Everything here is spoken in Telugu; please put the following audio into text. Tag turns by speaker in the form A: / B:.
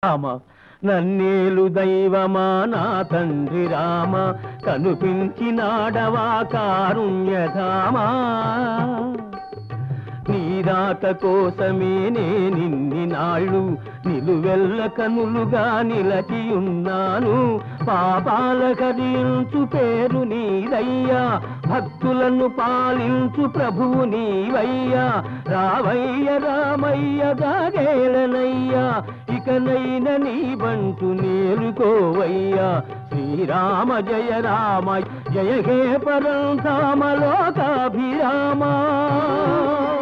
A: రామ నన్నేలు దైవమా నా తండ్రి రామ కనుపించినాడవా కారుణ్యధామా నీ రాక కోసమే నే నిన్ని నాళ్ళు నిలువెల్ల కనులుగా నిలచి ఉన్నాను పాపాల కదించు పేరు నీదయ్యా భక్తులను పాలించు ప్రభువు నీవయ్యా రావయ్య రామయ్య దాగేలనయ్యా ఇకనైన నీ బంటు నేలుకోవయ్యా శ్రీరామ జయ రామ జయ హే పరం ధామ లోకాభిరామా